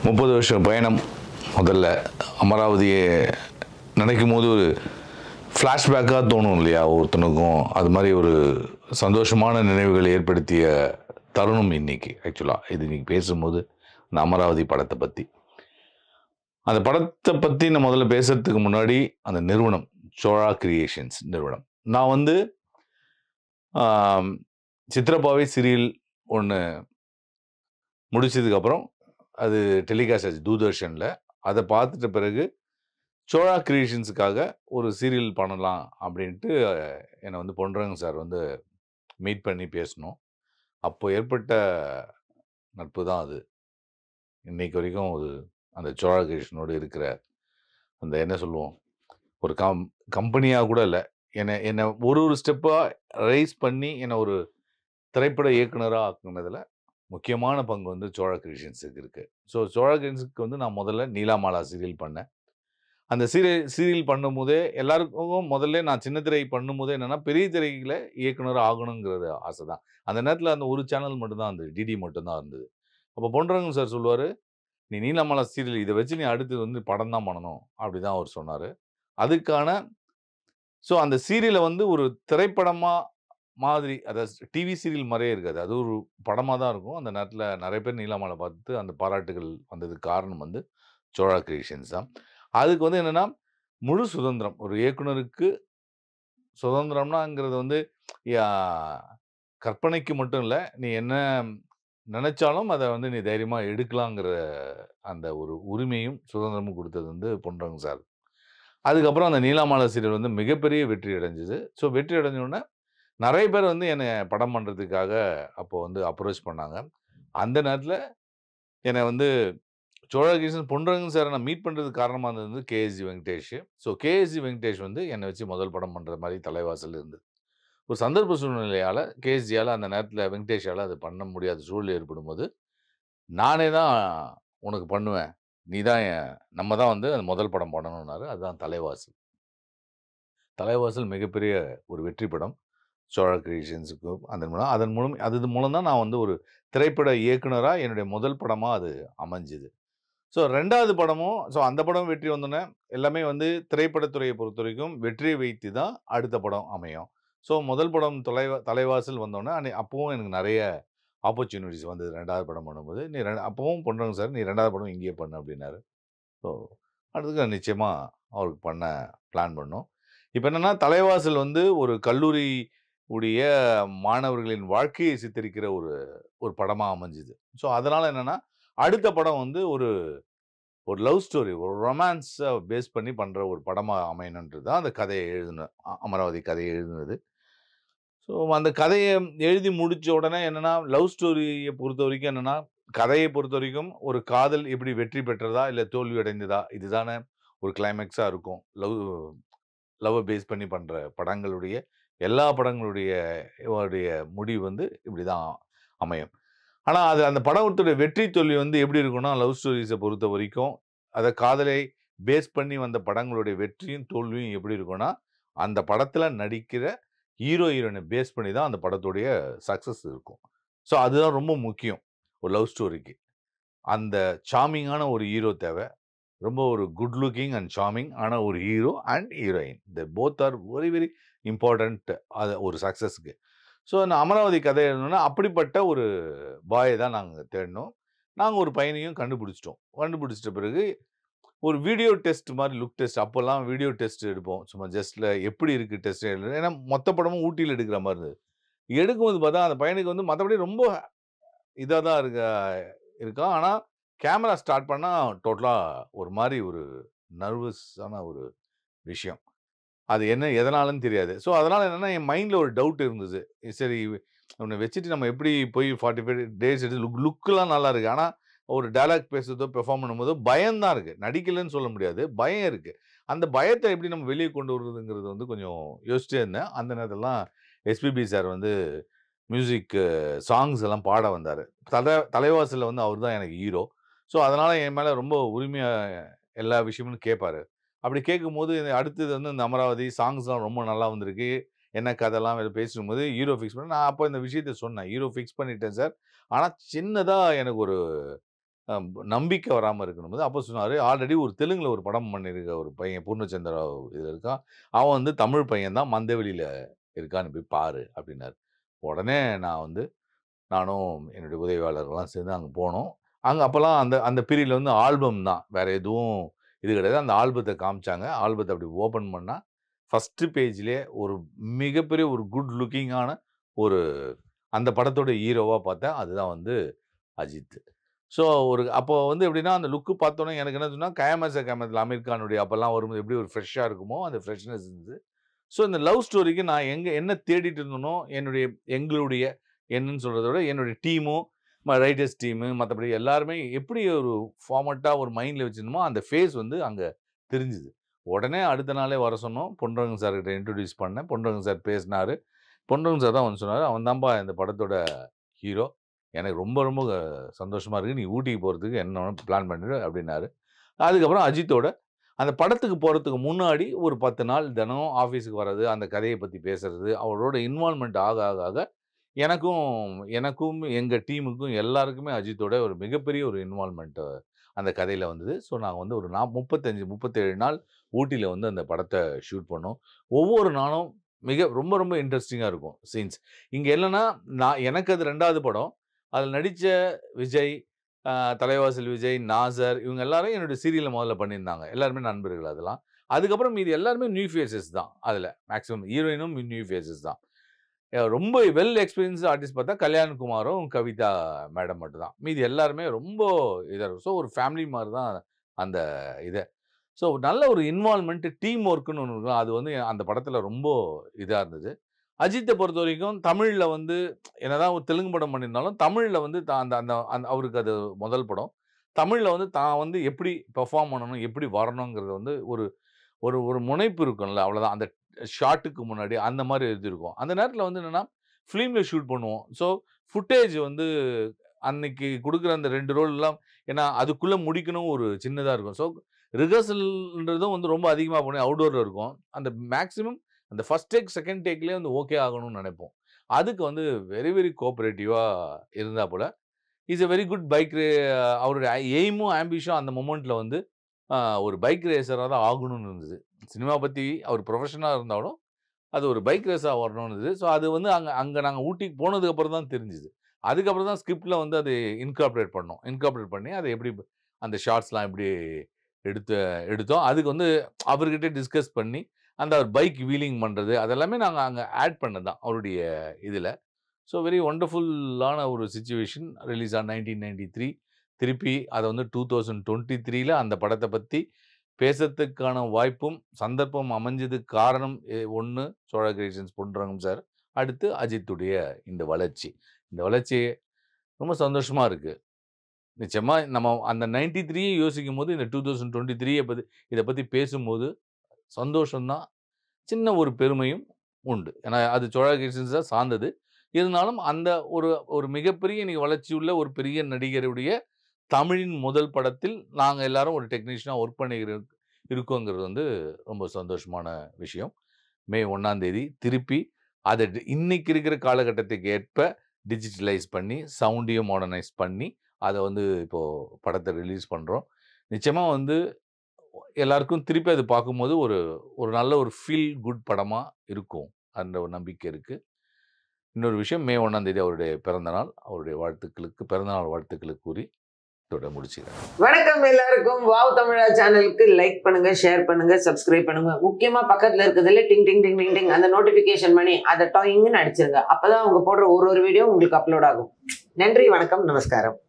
முப்பது வருஷம் பயணம் முதல்ல அமராவதியை நினைக்கும் போது ஒரு ஃப்ளாஷ்பேக்காக தோணும் இல்லையா ஒருத்தனுக்கும் அது மாதிரி ஒரு சந்தோஷமான நினைவுகளை ஏற்படுத்திய தருணம் இன்னைக்கு ஆக்சுவலாக இது இன்னைக்கு பேசும்போது இந்த அமராவதி படத்தை பற்றி அந்த படத்தை பற்றி நான் முதல்ல பேசுறதுக்கு முன்னாடி அந்த நிறுவனம் சோழா கிரியேஷன்ஸ் நிறுவனம் நான் வந்து ஆம், சித்திரப்பாவை சீரியல் ஒன்று முடிச்சதுக்கப்புறம் அது டெலிகாஸ்ட் ஆச்சு தூர்தர்ஷனில் அதை பார்த்துட்ட பிறகு சோழா கிரியேஷன்ஸுக்காக ஒரு சீரியல் பண்ணலாம் அப்படின்ட்டு அஹ், என்னை வந்து பொன்ரங்க சார் வந்து மீட் பண்ணி பேசணும் அப்போ ஏற்பட்ட நட்பு தான் அது இன்னைக்கு வரைக்கும் அது அந்த சோழா கிரியேஷனோடு இருக்கிற அந்த என்ன சொல்லுவோம் ஒரு கம் கம்பெனியாக கூட இல்லை என்னை என்னை ஒரு ஒரு ஸ்டெப்பாக ரைஸ் பண்ணி என்னை ஒரு திரைப்பட இயக்குனராக ஆக்குனதில் முக்கியமான பங்கு வந்து சோழா கிரியேஷன்ஸுக்கு இருக்குது ஸோ சோழா கிரியேஷன்ஸுக்கு வந்து நான் முதல்ல நீலாமாலா சீரியல் பண்ணேன் அந்த சீரியல் சீரியல் பண்ணும்போதே எல்லாருக்கும் முதல்ல நான் சின்ன திரை பண்ணும்போதே என்னென்னா பெரிய திரையில் இயக்குனர் ஆகணுங்கிறது ஆசை தான் அந்த நேரத்தில் அந்த ஒரு சேனல் மட்டும்தான் அந்த டிடி மட்டும்தான் இருந்தது அப்போ பொன்ரங்கன் சார் சொல்லுவார் நீ நீலாமலா சீரியல் இதை வச்சு நீ அடுத்து வந்து படம் தான் பண்ணணும் அப்படி தான் அவர் சொன்னார் அதுக்கான ஸோ அந்த சீரியலை வந்து ஒரு திரைப்படமாக மாதிரி அதாவது டிவி சீரியல் மாதிரியே இருக்காது அது ஒரு படமாக தான் இருக்கும் அந்த நேரத்தில் நிறைய பேர் நீலாமலை பார்த்து அந்த பாராட்டுகள் வந்ததுக்கு காரணம் வந்து சோழா கிரியேஷன்ஸ் தான் அதுக்கு வந்து என்னென்னா முழு சுதந்திரம் ஒரு இயக்குனருக்கு சுதந்திரம்னாங்கிறது வந்து யா, கற்பனைக்கு மட்டும் இல்லை நீ என்ன நினைச்சாலும் அதை வந்து நீ தைரியமாக எடுக்கலாங்கிற அந்த ஒரு உரிமையும் சுதந்திரமும் கொடுத்தது வந்து பொன்ரங்க சார் அதுக்கப்புறம் அந்த நீலாமாலை சீரியல் வந்து மிகப்பெரிய வெற்றி அடைஞ்சது ஸோ வெற்றி அடைஞ்ச உடனே நிறைய பேர் வந்து என்னை படம் பண்ணுறதுக்காக அப்போ வந்து அப்ரோச் பண்ணாங்க அந்த நேரத்தில் என்னை வந்து சோழகிருஷ்ணன் பொன்ரங்கன் சாரை நான் மீட் பண்ணுறதுக்கு காரணமாக இருந்தது வந்து கேஎஸ்ஜி வெங்கடேஷ் ஸோ கேஎஸ்ஜி வெங்கடேஷ் வந்து என்னை வச்சு முதல் படம் பண்ணுற மாதிரி தலைவாசல் இருந்தது ஒரு சந்தர்ப்ப சூழ்நிலையால் கேஎஸ்ஜியால் அந்த நேரத்தில் வெங்கடேஷால் அது பண்ண முடியாத சூழ்நிலை ஏற்படும் போது நானே தான் உனக்கு பண்ணுவேன் நீ தான் என்- நம்ம தான் வந்து அந்த முதல் படம் பண்ணணும்னாரு அதுதான் தலைவாசல் தலைவாசல் மிகப்பெரிய ஒரு வெற்றி படம் சோழ கிரியேஷன்ஸுக்கு அதன் மூலம் அதன் மூலம் அது மூலம் தான் நான் வந்து ஒரு திரைப்பட இயக்குனராக என்னுடைய முதல் படமாக அது அமைஞ்சுது ஸோ ரெண்டாவது படமும் ஸோ அந்த படம் வெற்றி வந்தோடனே எல்லாமே வந்து திரைப்படத்துறையை பொறுத்த வரைக்கும் வெற்றியை வைத்து தான் அடுத்த படம் அமையும் ஸோ முதல் படம் தொலைவா தலைவாசல் வந்தோடனே அன்னை அப்பவும் எனக்கு நிறைய ஆப்பர்ச்சுனிட்டிஸ் வந்தது ரெண்டாவது படம் பண்ணும்போது நீ ரெண்டு அப்பவும் பண்ணுறோங்க சார் நீ ரெண்டாவது படம் இங்கேயே பண்ணு அப்படின்னாரு ஸோ அடுத்தது நான் நிச்சயமாக அவருக்கு பண்ண பிளான் பண்ணோம் இப்போ என்னென்னா தலைவாசல் வந்து ஒரு கல்லூரி உடைய மாணவர்களின் வாழ்க்கையை சித்தரிக்கிற ஒரு ஒரு படமாக அமைஞ்சுது ஸோ அதனால் என்னென்னா அடுத்த படம் வந்து ஒரு ஒரு லவ் ஸ்டோரி ஒரு ரொமான்ஸை பேஸ் பண்ணி பண்ணுற ஒரு படமாக அமையணுன்றது தான் அந்த கதையை எழுதின அமராவதி கதையை எழுதினது ஸோ அந்த கதையை எழுதி முடிச்ச உடனே என்னென்னா லவ் ஸ்டோரியை பொறுத்த வரைக்கும் என்னென்னா கதையை பொறுத்த வரைக்கும் ஒரு காதல் எப்படி வெற்றி பெற்றதா இல்லை தோல்வி அடைந்ததா இதுதானே ஒரு கிளைமேக்ஸாக இருக்கும் லவ் லவ்வை பேஸ் பண்ணி பண்ணுற படங்களுடைய எல்லா படங்களுடைய இவருடைய முடிவு வந்து இப்படி தான் அமையும் ஆனால் அது அந்த படத்துடைய வெற்றி தோல்வி வந்து எப்படி இருக்கும்னா லவ் ஸ்டோரிஸை பொறுத்த வரைக்கும் அதை காதலை பேஸ் பண்ணி வந்த படங்களுடைய வெற்றியும் தோல்வியும் எப்படி இருக்கும்னா அந்த படத்தில் நடிக்கிற ஹீரோ ஹீரோயினை பேஸ் பண்ணி தான் அந்த படத்துடைய சக்ஸஸ் இருக்கும் ஸோ அதுதான் ரொம்ப முக்கியம் ஒரு லவ் ஸ்டோரிக்கு அந்த சாமிங்கான ஒரு ஹீரோ தேவை ரொம்ப ஒரு குட் லுக்கிங் அண்ட் சாமிங் ஆன ஒரு hero and heroine the both are very very important அது ஒரு சக்ஸஸ்க்கு ஸோ அந்த அமராவதி கதை எழுதணும்னா அப்படிப்பட்ட ஒரு பாயை தான் நாங்கள் தேடினோம் நாங்கள் ஒரு பையனையும் கண்டுபிடிச்சிட்டோம் கண்டுபிடிச்சிட்ட பிறகு ஒரு வீடியோ டெஸ்ட் மாதிரி லுக் டெஸ்ட் அப்போல்லாம் வீடியோ டெஸ்ட் எடுப்போம் சும்மா ஜஸ்ட்டில் எப்படி இருக்குது டெஸ்ட் ஏன்னா மொத்த படமும் ஊட்டியில் எடுக்கிற மாதிரி இருந்தது எடுக்கும்போது பார்த்தா அந்த பையனுக்கு வந்து மற்றபடி ரொம்ப இதாக தான் இருக்க இருக்கான் ஆனால் கேமரா ஸ்டார்ட் பண்ணால் டோட்டலாக ஒரு மாதிரி ஒரு நர்வஸான ஒரு விஷயம் அது என்ன எதனாலன்னு தெரியாது ஸோ அதனால் என்னென்னா என் மைண்டில் ஒரு டவுட் இருந்தது சரி உன்னை வச்சுட்டு நம்ம எப்படி போய் ஃபார்ட்டி ஃபைவ் டேஸ் எடுத்து லுக் லுக்கெலாம் நல்லா இருக்குது ஆனால் ஒரு டயலாக் பேசுறதோ பெர்ஃபார்ம் பண்ணும்போதோ பயம்தான் இருக்குது நடிக்கலைன்னு சொல்ல முடியாது பயம் இருக்குது அந்த பயத்தை எப்படி நம்ம வெளியே கொண்டு வருதுங்கிறது வந்து கொஞ்சம் யோசிச்சே இருந்தேன் அந்த நேரத்துலலாம் எஸ்பிபி சார் வந்து மியூசிக் சாங்ஸ் எல்லாம் பாட வந்தார் தலை தலைவாசலில் வந்து அவர் தான் எனக்கு ஹீரோ ஸோ அதனால் என் மேலே ரொம்ப உரிமையாக எல்லா விஷயமும் கேட்பாரு அப்படி கேட்கும்போது இந்த அடுத்தது வந்து இந்த அமராவதி சாங்ஸ்லாம் ரொம்ப நல்லா வந்திருக்கு என்ன கதைலாம் வேறு பேசும்போது ஹீரோ ஃபிக்ஸ் பண்ண நான் அப்போ இந்த விஷயத்த சொன்னேன் ஹீரோ ஃபிக்ஸ் பண்ணிட்டேன் சார் ஆனால் சின்னதாக எனக்கு ஒரு அ நம்பிக்கை வராம இருக்கணும்போது, அப்ப சொன்னாரு, ஆல்ரெடி ஒரு தெலுங்குல ஒரு படம் பண்ணியிருக்க ஒரு பையன் பூர்ணச்சந்திரா இதுல இருக்கான். அவன் வந்து தமிழ் பையன் தான். மந்தவெளியில இருக்கான். நீ போய் பாரு அப்டின்னாரு. உடனே நான் வந்து நானும் என்னுடைய உதவியாளர்கள்லாம் சேர்ந்து அங்க போனோம். அங்க அப்பலாம் அந்த அந்த பீரியட்ல வந்து ஆல்பம் தான். வேற எதுவும் இது கிடையாது. அந்த ஆல்பத்த காமிச்சாங்க. ஆல்பத்த அப்டி ஓப்பன் பண்ணா, ஃபர்ஸ்ட் பேஜ்லயே ஒரு மிகப்பெரிய ஒரு குட் லுக்கிங்கான ஒரு அந்த படத்தோட ஹீரோவா பார்த்தேன். அதுதான் வந்து அஜித். ஸோ ஒரு அப்போ வந்து எப்டின்னா, அந்த லுக் பார்த்தோனே எனக்கு என்ன தோணும்னா, கயாமத் சே கயாமத்ல அமீர் கானுடைய அப்பலாம் வரும்போது எப்டி ஒரு ஃப்ரெஷ்ஷா இருக்குமோ, அந்த ஃப்ரெஷ்னஸ் இருந்தது. ஸோ இந்த லவ் ஸ்டோரிக்கு நான் எங்க என்ன தேடிட்டு இருந்தேனோ, என்னுடைய எங்களுடைய என்னன்னு சொல்றத விட என்னுடைய டீமும், ம ரைட்டர்ஸ் டீமு மத்தபடி எல்லாருமே எப்டி ஒரு ஃபார்மட்டா ஒரு மைண்ட்ல வச்சிருந்தோமோ, அந்த ஃபேஸ் வந்து அங்க தெரிஞ்சது. உடனே அடுத்த நாளே வர சொன்னோம். பொன்ரங்கன் சார் கிட்ட இன்ட்ரோடியூஸ் பண்ணேன். பொன்ரங்கன் சார் பேசினாரு. பொன்ரங்கன் சார் தான் வந்து சொன்னாரு, "அவன் தான்பா இந்த படத்தோட ஹீரோ. எனக்கு ரொம்ப ரொம்ப சந்தோஷமா இருக்கு. நீ ஊட்டிக்கு போறதுக்கு என்ன வேணாலும் பிளான் பண்ணிடு" அப்டின்னாரு. அதுக்கப்புறம் அஜித்தோட அந்த படத்துக்கு போறதுக்கு முன்னாடி ஒரு 10 நாள் தினம் ஆஃபீஸ்க்கு வர்றது, அந்த கதைய பத்தி பேசுறது, அவரோட இன்வால்வ்மென்ட் ஆக ஆக ஆக எனக்கும் எனக்கும் எங்க டீமுக்கும் எல்லாருக்குமே அஜித்தோட ஒரு மிகப்பெரிய ஒரு இன்வால்வ்மென்ட் அந்த கதையில வந்தது. ஸோ நாங்க வந்து ஒரு நா 35, 37 நாள் ஊட்டியில வந்து அந்த படத்த ஷூட் பண்ணோம். ஒவ்வொரு நாளும் மிக ரொம்ப ரொம்ப இன்ட்ரஸ்டிங்கா இருக்கும் சீன்ஸ். இங்க என்னன்னா, நான் எனக்கு அது 2வது படம். அதுல நடிச்ச விஜய், அ தலைவாசல் விஜய், நாசர் இவங்க எல்லாரும் என்னுடைய சீரியல்ல முதல்ல பண்ணியிருந்தாங்க. எல்லாருமே நண்பர்கள் அதெல்லாம். அதுக்கப்புறம் மீதி எல்லாருமே நியூ ஃபேஸஸ் தான் அதுல. மேக்ஸிமம் ஹீரோயினும் நியூ ஃபேஸஸ் தான். அ ரொம்ப வெல் எக்ஸ்பீரியன்ஸ்டு ஆர்டிஸ்ட் பார்த்தா கல்யாண் குமாரும், கவிதா மேடம் மட்டும் தான். மீதி எல்லாருமே ரொம்ப இதா இருக்கும். ஸோ ஒரு ஃபேமிலி மாரி தான் அந்த இத. ஸோ நல்ல ஒரு இன்வால்வ்மென்ட் டீம் ஒர்க்ன்னு ஒண்ணு இருக்கும். அது வந்து அந்த படத்துல ரொம்ப இதா இருந்தது. அஜித்த பொறுத்தவரைக்கும் தமிழ்ல வந்து என்னதான் ஒரு தெலுங்கு படம் பண்ணியிருந்தாலும், தமிழ்ல வந்து த அந்த அந்த அந்த அவருக்கு அது முதல் படம். தமிழ்ல வந்து தான் வந்து எப்டி பெர்ஃபார்ம் பண்ணணும், எப்டி வரணுங்கிறது வந்து ஒரு ஒரு ஒரு முனைப்பு இருக்கும்ல, அவ்வளோதான். அந்த ஷாட்டுக்கு முன்னாடி அந்த மாரி எழுதியிருக்கும். அந்த நேரத்துல வந்து என்னன்னா, ஃபிலிம்ல ஷூட் பண்ணுவோம். ஸோ ஃபுட்டேஜ் வந்து அன்னைக்கு குடுக்குற அந்த 2 ரோல்லாம் ஏன்னா அதுக்குள்ள முடிக்கணும் ஒரு சின்னதா இருக்கும். ஸோ ரிஹர்சல்ன்றதும் வந்து ரொம்ப அதிகமா பண்ணி அவுட்டோர்ல இருக்கும். அந்த மேக்ஸிமம் அந்த ஃபர்ஸ்ட் டேக், செகண்ட் டேக்லயே வந்து ஓகே ஆகணும்னு நெனைப்போம். அதுக்கு வந்து வெரி வெரி கோஆப்பரேட்டிவா இருந்தாப்புல. Is a very good bike ரே அவருடைய எய்மும், ஆம்பிஷனும் அந்த மொமெண்ட்ல வந்து அ ஒரு பைக் ரேசரா தான் ஆகணும்னு இருந்தது. சினிமா பத்தி அவர் புரொஃபஷனலா இருந்தாலும், அது ஒரு பைக் ரேஸா வரணும்னு இருந்தது. ஸோ அது வந்து அங்க அங்க நாங்க ஊட்டிக்கு போனதுக்கு அப்புறம் தான் தெரிஞ்சது. அதுக்கப்புறம் தான் ஸ்கிரிப்ட்ல வந்து அது இன்கார்ப்பரேட் பண்ணோம். இன்கார்ப்பரேட் பண்ணி அத எப்டி அந்த ஷாட்ஸ்லாம் எப்டி எடுத்து எடுத்தோம். அதுக்கு வந்து அவர்கிட்ட டிஸ்கஸ் பண்ணி, அந்த பைக் வீலிங் பண்றது, அதெல்லாமே நாங்க அங்க ஆட் பண்ணது தான் அவருடைய இதுல. ஸோ வெரி வொண்டர்ஃபுல்லான ஒரு சிச்சுவேஷன். ரிலீஸ் ஆன் 1993 திருப்பி அத வந்து 2023ல அந்த படத்த பத்தி பேசறதுக்கான வாய்ப்பும், சந்தர்ப்பம் அமைஞ்சதுக்கு காரணம் A 1 Chola creations Ponrangam sir. அடுத்து அஜித்துடைய இந்த வளர்ச்சி. இந்த வளர்ச்சி ரொம்ப சந்தோஷமா இருக்கு. நிச்சயமா நம்ம அந்த 93 யோசிக்கும்போது, இந்த 2023 பத்தி இத பத்தி பேசும்போது சந்தோஷம் தான். சின்ன ஒரு பெருமையும் உண்டு. ஏன்னா அது சோழா கிரியேஷன்ஸ் தான் சார்ந்தது. இருந்தாலும் அந்த ஒரு ஒரு மிகப்பெரிய இன்னைக்கு வளர்ச்சியுள்ள ஒரு பெரிய நடிகருடைய தமிழின் முதல் படத்தில் நாங்க எல்லாரும் ஒரு டெக்னீஷியனா ஒர்க் பண்ணிக்கிற இருக்கோங்கிறது வந்து ரொம்ப சந்தோஷமான விஷயம். மே 1ஆம் தேதி திருப்பி அத டி இன்னைக்கு இருக்கிற காலகட்டத்துக்கு ஏற்ப டிஜிட்டலைஸ் பண்ணி, சவுண்டையும் மாடர்னைஸ் பண்ணி, அத வந்து இப்போ படத்த ரிலீஸ் பண்றோம். நிச்சயமா வந்து எல்லாருக்கும் திருப்பி அது பார்க்கும்போது ஒரு ஒரு நல்ல ஒரு ஃபீல் குட் படமா இருக்கும். அந்த ஒரு நம்பிக்கை இருக்கு. இன்னொரு விஷயம் மே 1ஆம் தேதி அவருடைய பிறந்த நாள். அவருடைய வாழ்த்துக்களுக்கு பிறந்தநாள் வாழ்த்துக்கள கூறி இதோட முடிச்சுக்கிறேன். வணக்கம் எல்லாருக்கும். வாவ் தமிழா சேனலுக்கு லைக் பண்ணுங்க, ஷேர் பண்ணுங்க, சப்ஸ்கிரைப் பண்ணுங்க. முக்கியமா பக்கத்துல இருக்கிறதுல டிங் டிங் டிங் டிங் டிங் அந்த நோட்டிஃபிகேஷன் பண்ணி அத டாயிங்ன்னு அடிச்சிருங்க. அப்பதான் அவங்க போடுற ஒரு ஒரு வீடியோ உங்களுக்கு அப்லோட் ஆகும். நன்றி, வணக்கம், நமஸ்காரம்.